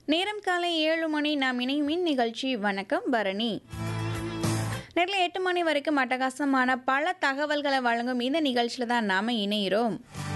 நேரம் காலை ஏழு மணி நாம் இணையும் நிகழ்ச்சி வணக்கம் பரணி நேரில் எட்டு மணி வரைக்கும் அட்டகாசமான பல தகவல்களை வழங்கும் இந்த நிகழ்ச்சியில் தான் நாம் இணைகிறோம்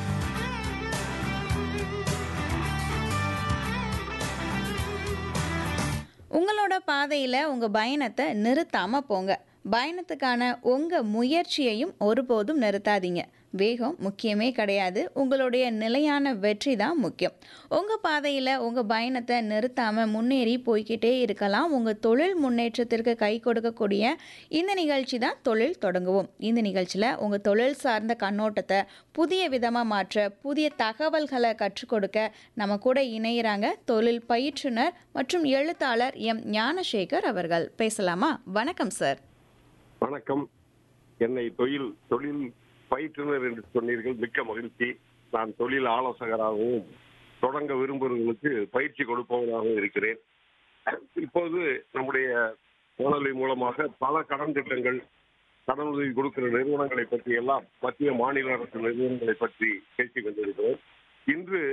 உங்களோட பாதையில் உங்கள் பயணத்தை நிறுத்தாமல் போங்க பயணத்துக்கான உங்கள் முயற்சியையும் ஒருபோதும் நிறுத்தாதீங்க வேகம் முக்கியமே கிடையாது உங்களுடைய நிலையான வெற்றி தான் முக்கியம் உங்கள் பாதையில் உங்கள் பயணத்தை நிறுத்தாமல் முன்னேறி போய்கிட்டே இருக்கலாம் உங்கள் தொழில் முன்னேற்றத்திற்கு கை கொடுக்கக்கூடிய இந்த நிகழ்ச்சி தான் தொழில் தொடங்குவோம் இந்த நிகழ்ச்சியில் உங்கள் தொழில் சார்ந்த கண்ணோட்டத்தை புதிய விதமாக மாற்ற புதிய தகவல்களை கற்றுக் கொடுக்க நம்ம கூட இணையிறாங்க தொழில் பயிற்றுனர் மற்றும் எழுத்தாளர் எம் ஞானசேகர் அவர்கள் பேசலாமா வணக்கம் சார் வணக்கம் என்னை தொழில் தொழில் பயிற்றுனர் என்று சொன்னீர்கள் மிக்க மகிழ்ச்சி நான் தொழில் ஆலோசகராகவும் தொடங்க விரும்புகிறவர்களுக்கு பயிற்சி கொடுப்பவனாகவும் இருக்கிறேன் இப்போது நம்முடைய வானொலி மூலமாக பல கடன் திட்டங்கள் கடன் உதவி கொடுக்கிற நிறுவனங்களை பற்றி எல்லாம் மத்திய மாநில அரசு நிறுவனங்களை பற்றி பேசிக் கொண்டிருக்கிறோம் இன்று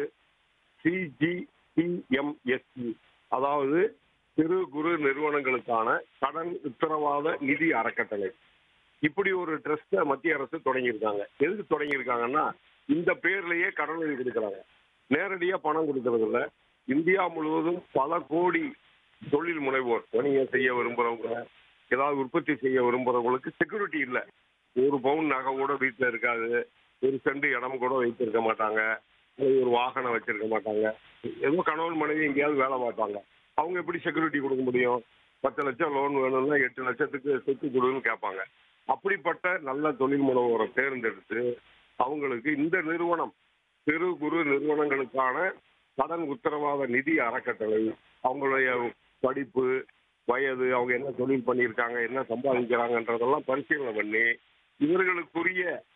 சிஜிடிஎம்எஸ்சி அதாவது சிறு குறு நிறுவனங்களுக்கான கடன் உத்தரவாத நிதி அறக்கட்டளை இப்படி ஒரு ட்ரஸ்ட மத்திய அரசு தொடங்கியிருக்காங்க எதுக்கு தொடங்கியிருக்காங்கன்னா இந்த பேர்லயே கடன் உதவி கொடுக்குறாங்க நேரடியா பணம் கொடுக்கறது இல்ல இந்தியா முழுவதும் பல கோடி தொழில் முனைவோர் வணிகம் செய்ய விரும்புறவங்க ஏதாவது உற்பத்தி செய்ய விரும்புறவங்களுக்கு செக்யூரிட்டி இல்லை ஒரு பவுன் நகை கூட வீட்டில் இருக்காது ஒரு சென்ட் இடம் கூட வைத்திருக்க மாட்டாங்க அல்லது ஒரு வாகனம் வச்சிருக்க மாட்டாங்க ஏதோ கணவன் மனைவி எங்கேயாவது வேலை பார்ப்பாங்க அவங்க எப்படி செக்யூரிட்டி கொடுக்க முடியும் பத்து லட்சம் லோன் வேணும்னா எட்டு லட்சத்துக்கு சொத்து கொடுன்னு கேட்பாங்க அப்படிப்பட்ட நல்ல தொழில் முனைவோரை தேர்ந்தெடுத்து அவங்களுக்கு இந்த நிறுவனம் சிறு குறு நிறுவனங்களுக்கான கடன் உத்தரவாத நிதி அறக்கட்டளை அவங்களுடைய படிப்பு வயது அவங்க என்ன தொழில் பண்ணியிருக்காங்க என்ன சம்பாதிக்கிறாங்கன்றதெல்லாம் பரிசீலனை பண்ணி இவர்களுக்குரிய